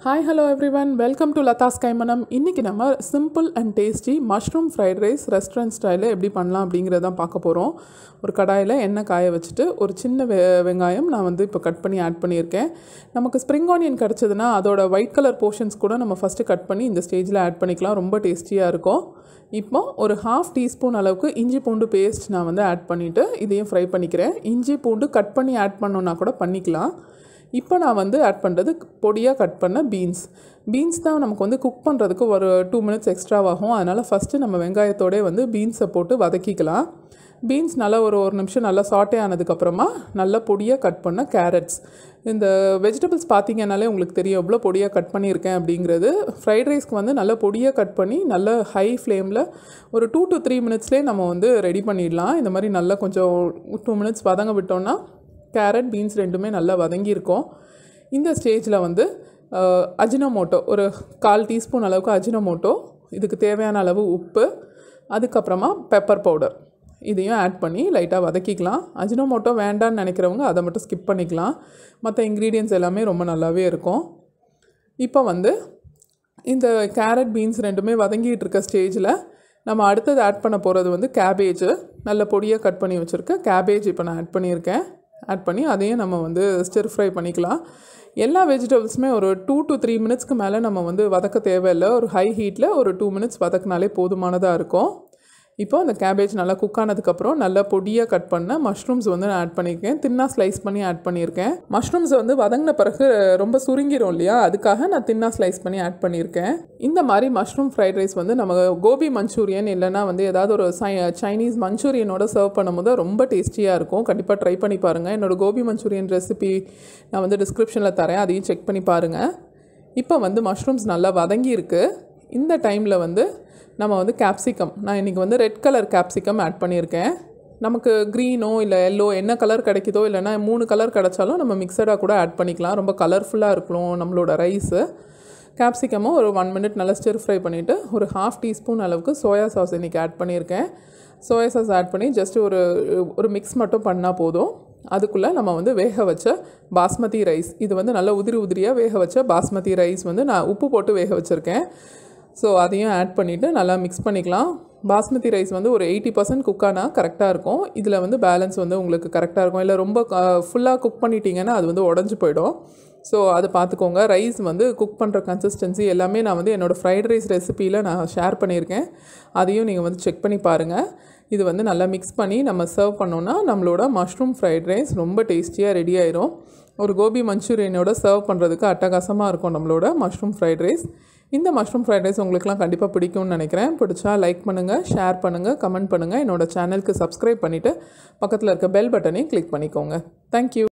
hi hello everyone welcome to Latha's Kaimanam இன்றைக்கி நம்ம simple and tasty mushroom fried rice restaurant ஸ்டைலில் எப்படி பண்ணலாம் அப்படிங்கிறத தான் பார்க்க போகிறோம் ஒரு கடாயில் எண்ணெய் காய வச்சுட்டு ஒரு சின்ன வெ வெங்காயம் நான் வந்து இப்போ கட் பண்ணி ஆட் பண்ணியிருக்கேன் நமக்கு ஸ்ப்ரிங் ஆனியன் கிடச்சதுன்னா அதோட ஒயிட் கலர் போர்ஷன்ஸ் கூட நம்ம ஃபஸ்ட்டு கட் பண்ணி இந்த ஸ்டேஜில் ஆட் பண்ணிக்கலாம் ரொம்ப டேஸ்டியாக இருக்கும் இப்போ ஒரு ஹாஃப் டீஸ்பூன் அளவுக்கு இஞ்சி பூண்டு பேஸ்ட் நான் வந்து ஆட் பண்ணிவிட்டு இதையும் ஃப்ரை பண்ணிக்கிறேன் இஞ்சி பூண்டு கட் பண்ணி ஆட் பண்ணோன்னா கூட பண்ணிக்கலாம் இப்போ நான் வந்து ஆட் பண்ணுறது பொடியாக கட் பண்ண பீன்ஸ் பீன்ஸ் தான் நமக்கு வந்து குக் பண்ணுறதுக்கு ஒரு டூ மினிட்ஸ் எக்ஸ்ட்ராவாகும் அதனால் ஃபஸ்ட்டு நம்ம வெங்காயத்தோடே வந்து பீன்ஸை போட்டு வதக்கிக்கலாம் பீன்ஸ் நல்லா ஒரு ஒரு நிமிஷம் நல்லா சாட்டே ஆனதுக்கப்புறமா நல்லா பொடியாக கட் பண்ண கேரட்ஸ் இந்த வெஜிடபிள்ஸ் பார்த்தீங்கன்னாலே உங்களுக்கு தெரியும் எவ்வளோ பொடியாக கட் பண்ணியிருக்கேன் அப்படிங்கிறது ஃப்ரைட் ரைஸ்க்கு வந்து நல்லா பொடியாக கட் பண்ணி நல்ல ஹை ஃப்ளேமில் ஒரு டூ டு த்ரீ மினிட்ஸ்லேயே நம்ம வந்து ரெடி பண்ணிடலாம் இந்த மாதிரி நல்லா கொஞ்சம் டூ மினிட்ஸ் வதங்க விட்டோம்னா கேரட் பீன்ஸ் ரெண்டுமே நல்லா வதங்கியிருக்கும் இந்த ஸ்டேஜில் வந்து அஜினோமோட்டோ ஒரு கால் டீஸ்பூன் அளவுக்கு அஜினோமோட்டோ இதுக்கு தேவையான அளவு உப்பு அதுக்கப்புறமா பெப்பர் பவுடர் இதையும் ஆட் பண்ணி லைட்டாக வதக்கிக்கலாம் அஜினோமோட்டோ வேண்டான்னு நினைக்கிறவங்க அதை மட்டும் ஸ்கிப் பண்ணிக்கலாம் மற்ற இன்க்ரீடியன்ஸ் எல்லாமே ரொம்ப நல்லாவே இருக்கும் இப்போ வந்து இந்த கேரட் பீன்ஸ் ரெண்டுமே வதங்கிட்டு இருக்க ஸ்டேஜில் நம்ம அடுத்தது ஆட் பண்ண போகிறது வந்து கேபேஜு நல்ல பொடியாக கட் பண்ணி வச்சுருக்க கேபேஜ் இப்போ நான் ஆட் பண்ணியிருக்கேன் ஆட் பண்ணி அதையும் நம்ம வந்து ஸ்டிர் ஃப்ரை பண்ணிக்கலாம் எல்லா வெஜிடபிள்ஸுமே ஒரு டூ டு த்ரீ மினிட்ஸ்க்கு மேலே நம்ம வந்து வதக்க தேவையில்லை ஒரு ஹை ஹீட்டில் ஒரு டூ மினிட்ஸ் வதக்கினாலே போதுமானதாக இருக்கும் இப்போ அந்த கேபேஜ் நல்லா குக் ஆனதுக்கப்புறம் நல்லா பொடியாக கட் பண்ண மஷ்ரூம்ஸ் வந்து நான் ஆட் பண்ணியிருக்கேன் தின்னாக ஸ்லைஸ் பண்ணி ஆட் பண்ணியிருக்கேன் மஷ்ரூம்ஸ் வந்து வதங்கின பிறகு ரொம்ப சுருங்கிரும் இல்லையா அதுக்காக நான் தின்னாக ஸ்லைஸ் பண்ணி ஆட் பண்ணியிருக்கேன் இந்த மாதிரி மஷ்ரூம் ஃப்ரைட் ரைஸ் வந்து நம்ம கோபி மஞ்சூரியன் இல்லைனா வந்து ஏதாவது ஒரு சை சைனீஸ் மஞ்சூரியனோட சர்வ் பண்ணும்போது ரொம்ப டேஸ்டியாக இருக்கும் கண்டிப்பாக ட்ரை பண்ணி பாருங்கள் என்னோடய கோபி மஞ்சூரியன் ரெசிபி நான் வந்து டிஸ்கிரிப்ஷனில் தரேன் அதையும் செக் பண்ணி பாருங்கள் இப்போ வந்து மஷ்ரூம்ஸ் நல்லா வதங்கி இருக்குது இந்த டைமில் வந்து நம்ம வந்து கேப்சிகம் நான் இன்றைக்கி வந்து ரெட் கலர் கேப்சிகம் ஆட் பண்ணியிருக்கேன் நமக்கு க்ரீனோ இல்லை எல்லோ என்ன கலர் கிடைக்குதோ இல்லைனா மூணு கலர் கிடைச்சாலும் நம்ம மிக்சடாக கூட ஆட் பண்ணிக்கலாம் ரொம்ப கலர்ஃபுல்லாக இருக்கணும் நம்மளோட ரைஸு கேப்சிகமும் ஒரு ஒன் மினிட் நல்லா ஸ்டிர் ஃப்ரை பண்ணிவிட்டு ஒரு ஹாஃப் டீஸ்பூன் அளவுக்கு சோயா சாஸ் இன்றைக்கி ஆட் பண்ணியிருக்கேன் சோயா சாஸ் ஆட் பண்ணி ஜஸ்ட் ஒரு ஒரு மிக்ஸ் மட்டும் பண்ணால் போதும் அதுக்குள்ளே நம்ம வந்து வேக வச்ச பாஸ்மதி ரைஸ் இது வந்து நல்லா உதிரி உதிரியாக வேக வச்ச பாஸ்மதி ரைஸ் வந்து நான் உப்பு போட்டு வேக வச்சுருக்கேன் ஸோ அதையும் ஆட் பண்ணிவிட்டு நல்லா மிக்ஸ் பண்ணிக்கலாம் பாஸ்மதி ரைஸ் வந்து ஒரு எயிட்டி பர்சன்ட் குக்கானா கரெக்டாக இருக்கும் இதில் வந்து பேலன்ஸ் வந்து உங்களுக்கு கரெக்டாக இருக்கும் இல்லை ரொம்ப ஃபுல்லாக குக் பண்ணிட்டீங்கன்னா அது வந்து உடஞ்சி போயிடும் ஸோ அதை பார்த்துக்கோங்க ரைஸ் வந்து குக் பண்ணுற கன்சிஸ்டன்சி எல்லாமே நான் வந்து என்னோடய ஃப்ரைட் ரைஸ் ரெசிப்பியில் நான் ஷேர் பண்ணியிருக்கேன் அதையும் நீங்கள் வந்து செக் பண்ணி பாருங்கள் இது வந்து நல்லா மிக்ஸ் பண்ணி நம்ம சர்வ் பண்ணோன்னா நம்மளோட மஷ்ரூம் ஃப்ரைட் ரைஸ் ரொம்ப டேஸ்டியாக ரெடி ஆயிரும் ஒரு கோபி மஞ்சூரியனோட சர்வ் பண்ணுறதுக்கு அட்டகாசமாக இருக்கும் நம்மளோட மஷ்ரூம் ஃப்ரைட் ரைஸ் இந்த மஷ்ரூம் ஃப்ரைட் ரைஸ் உங்களுக்குலாம் கண்டிப்பாக பிடிக்கும்னு நினைக்கிறேன் பிடிச்சா லைக் பண்ணுங்கள் ஷேர் பண்ணுங்கள் கமெண்ட் பண்ணுங்கள் என்னோடய சேனலுக்கு சப்ஸ்கிரைப் பண்ணிவிட்டு பக்கத்தில் இருக்க பெல் பட்டனையும் கிளிக் பண்ணிக்கோங்க தேங்க்யூ